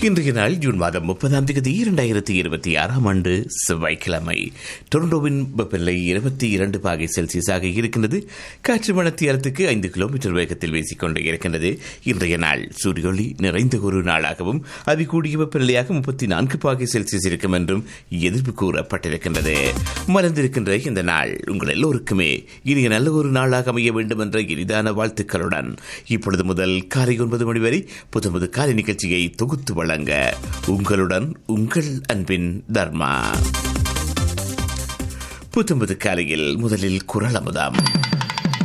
இன்றைய நாள் ஜூன் மாதம் முப்பதாம் தேதி இரண்டாயிரத்தி இருபத்தி ஆறாம் ஆண்டு செவ்வாய்க்கிழமை டொரண்டோவின் வெப்பநிலை இருபத்தி இரண்டு பாகை செல்சியஸாக இருக்கின்றது காற்று மணத்தியாரத்துக்கு ஐந்து கிலோமீட்டர் வேகத்தில் வீசிக்கொண்டு இருக்கின்றது இன்றைய நாள் சூரியொளி நிறைந்த ஒரு நாளாகவும் அதிகூடிய வெப்பநிலையாக முப்பத்தி நான்கு பாகை செல்சியஸ் இருக்கும் என்றும் எதிர்ப்பு கூறப்பட்டிருக்கின்றது மறந்திருக்கின்ற இந்த நாள் உங்கள் எல்லோருக்குமே இனிய நல்ல ஒரு நாளாக அமைய வேண்டும் என்ற இனிதான வாழ்த்துக்களுடன் இப்பொழுது முதல் காலை ஒன்பது மணி வரை புது காலை நிகழ்ச்சியை தொகுத்து வழங்க உங்களுடன் உங்கள் அன்பின் தர்மா புத்தம்பது காலையில் முதலில் குரல் அமுதாம்